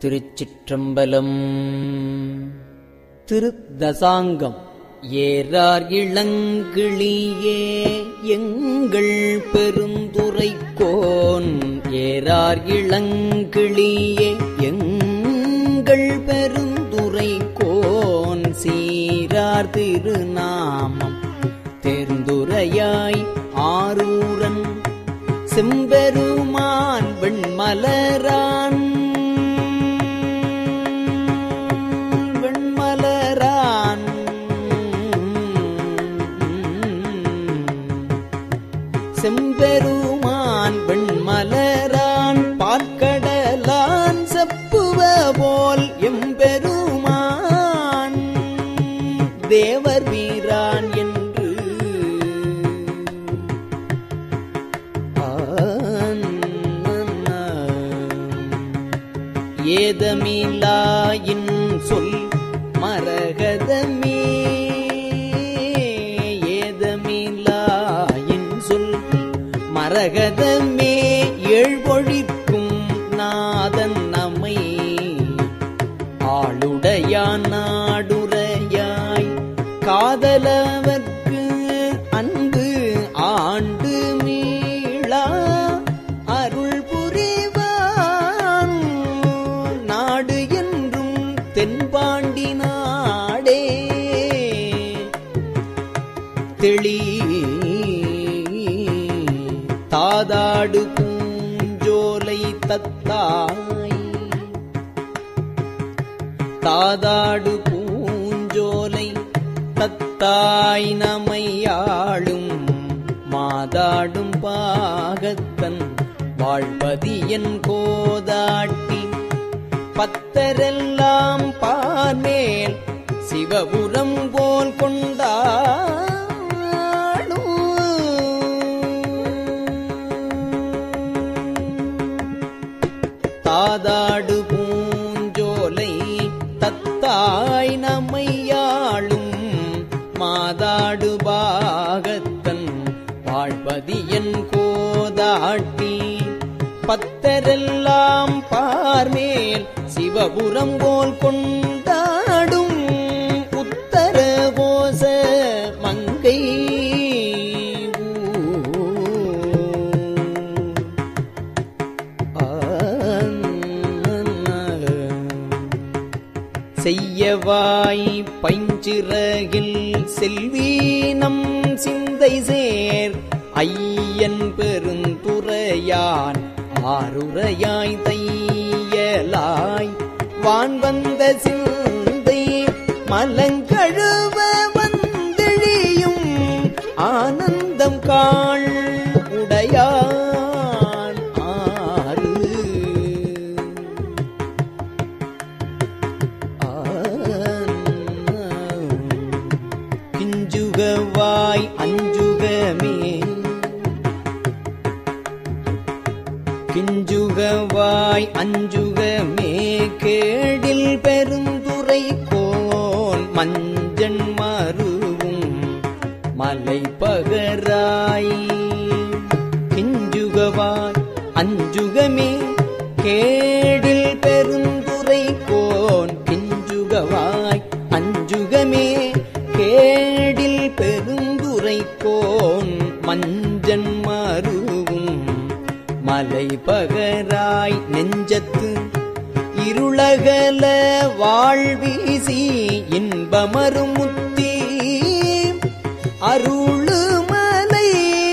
திருச்சிற்றம்பலம் திருத்தசாங்கம் ஏறார் இளங்கிளியே எங்கள் பெருந்துரைக்கோன் ஏறார் இளங்கிளியே எங்கள் பெருந்துரைக்கோன் சீரார் திருநாமம் தேர்ந்துரையாய் ஆரூரன் செம்பெருமான் வெண்மலரான் வெண்மலரான் செம்பெருமான் வெண்மலரான் பார்க்கடலான் செப்புவ போல் எம்பெருமான் தேவர் வீரான் என்று ஏதமிலாயின் சொல் மரகதமே ஏதமிலாயின் சொல் மரகதமே ஏழ்வொழிக்கும் நாதன் நம்மை ஆளுடையான் நாடுரையாய் காதலவர்க்கு அன்பு ஆண்டு மீளா அருள் புரிவான் நாடு என்றும் தென்பாண்டி நாடே தெளி தாதாடு பூஞ்சோலை தத்தாய் தாதாடு பூஞ்சோலை தத்தாய் நமையாளும் மாதாடும் பாகத்தன் வாழ்வதியன் கோதாட்டி பத்தரெல்லாம் பார்மேல் சிவபுரம் போல் கொண்டாடும் தாதாடு பூஞ்சோலை தத்தாய் நம்மையாளும் மாதாடு பாகத்தன் வாழ்வதியன் கோதாட்டி பத்தரெல்லாம் பார்மேல் சிவபுரம் போல் கொண்டாடும் உத்தர கோச மங்கை செய்யவாய் பைஞ்சிறகில் செல்வீனம் சிந்தை சேர் ஐயன் பெருந்துரையான் ஆறுரையாய் தையலாய் வான் வந்த சிந்தை மலங்கழுவ வந்தெழியும் ஆனந்தம் காள் உடையான் ஆறு கிஞ்சுகவாய் அஞ்சுகமே கிஞ்சுகவாய் அஞ்சுகமே கேடில் பெருந்துரை கோல் மஞ்சன் மருவும் மலை பகராய் கிஞ்சுகவாய் அஞ்சுகமே கேடில் பெருந்துரை கோன் கிஞ்சுகவாய் அஞ்சுகமே கேடில் பெருந்துரை கோன் மஞ்சன் மருவும் மலை பகராய் நெஞ்சத்து இருளகல வாழ்வீசி இன்பமரும் முத்தி அருளுமலை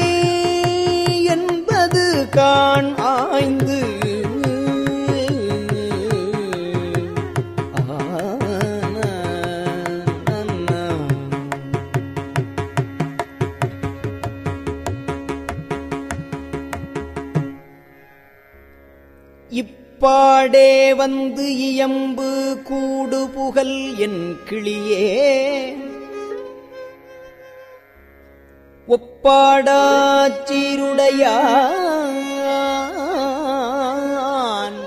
என்பது காண் ஆய்ந்து இப்பாடே வந்து இயம்பு கூடு புகழ் என் கிளியே ஒப்பாடாச்சீருடையான்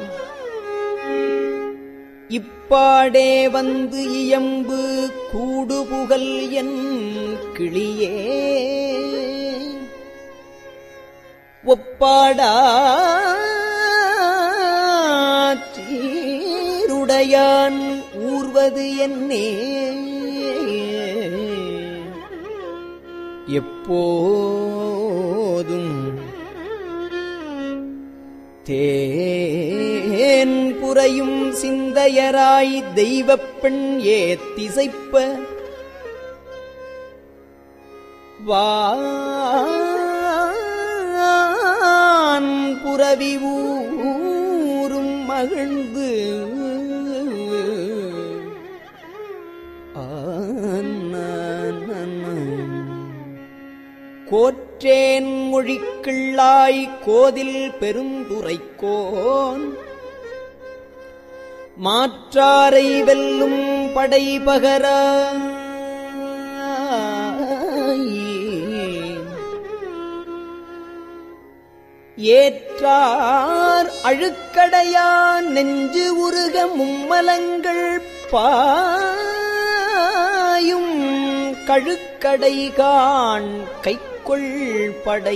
இப்பாடே வந்து இயம்பு கூடு புகழ் என் கிளியே ஒப்பாடாச்சி சிந்தையான் ஊர்வது என்னே எப்போதும் தேன் புரையும் சிந்தையராய் தெய்வப் பெண் ஏத்திசைப்ப வான் புரவி ஊரும் மகிழ்ந்து கோற்றேன் மொழிக்கிள்ளாய் கோதில் பெருந்துரைக்கோன் மாற்றாரை வெல்லும் படை பகராய் ஏற்றார் அழுக்கடையான் நெஞ்சு உருக மும்மலங்கள் பாயும் கழுக்கடை காண் கைக்கொள் படை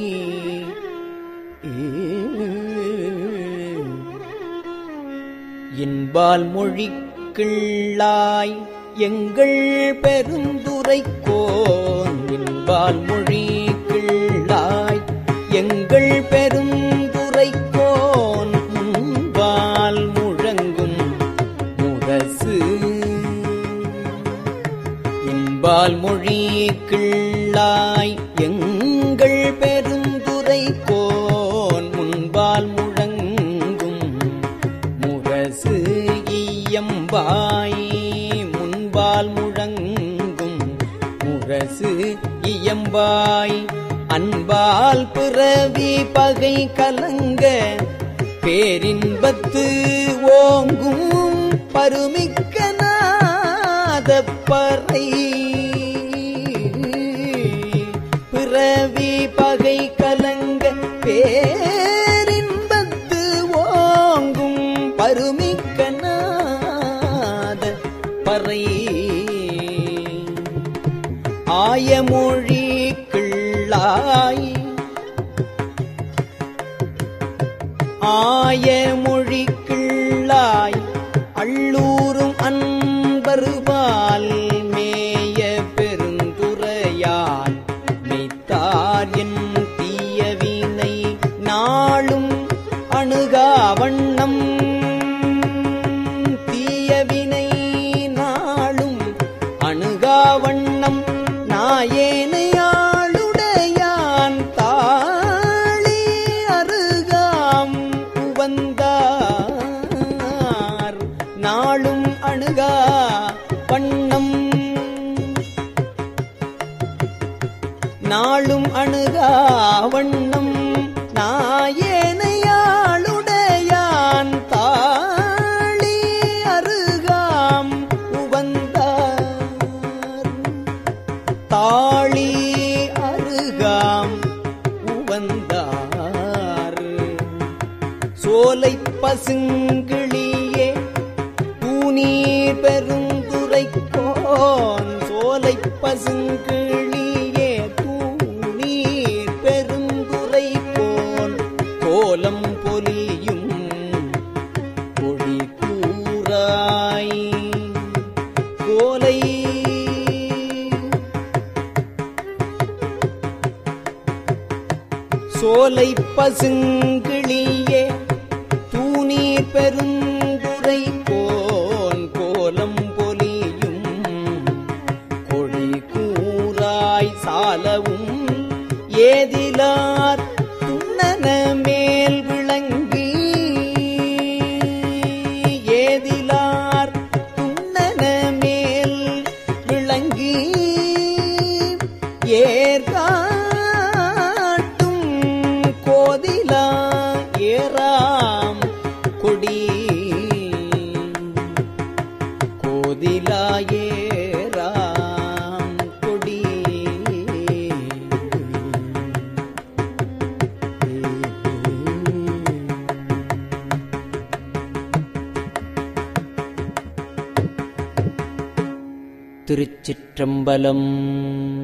இன்பால் மொழி கிள்ளாய் எங்கள் பெருந்துரைக்கோன் இன்பால் மொழி கிள்ளாய் எங்கள் பெருந்துரைக்கோன் முன்பால் முழங்கும் முரசு இன்பால் மொழி கிள்ளாய் எங்கள் பெருந்துரைக்கோன் முன்பால் முழங்கும் முரசு இயம்பாய் முன்பால் முழங்கும் முரசு இயம்பாய் அன்பால் பிறவி பகை கலங்க பேரின்பத்து ஓங்கும் பருமிக்க நாதப்பறை பிறவி பகை கலங்க பேரின்பத்து ஓங்கும் பருமிக்க நாத பறை ஆயமொழி கிள்ளாய் ஆயமொழி கிள்ளாய் அள்ளூரும் அன்பருபால் மேய பெருந்துரையால் மெய்த்தார் என் தீயவினை நாளும் அணுகா வண்ணம் தீயவினை நாளும் அணுகா வண்ணம் நாயேனையாளுடையான் தாளி அருகாம் உவந்தார் நாளும் அணுகா வண்ணம் நாளும் அணுகா வண்ணம் நாயேனையாளுடையான் தாளி அருகாம் உவந்தார் தாளி அருகாம் உவந்தார் சோலை பசுங்கிளியே தூணீர் பெருந்துரைக்கோன் சோலை பசுங்கிளியே தூணீர் பெருந்துரைக்கோன் கோலம் பொலியும் கொடி கூறாய் கோலை சோலை பசுங்கிளியே தூணீர் பெருந்துரை கோன் கோலம் பொலியும் கொடி கூறாய் சாலவும் ஏதிலார் துண்ணன மேல் விளங்கி ஏதிலார் துண்ணன மேல் விளங்கி ஏற்காட்டும் கோதிலா ஏறாம் கொடி கோதிலா ஏறாம் கொடி திருச்சிற்றம்பலம்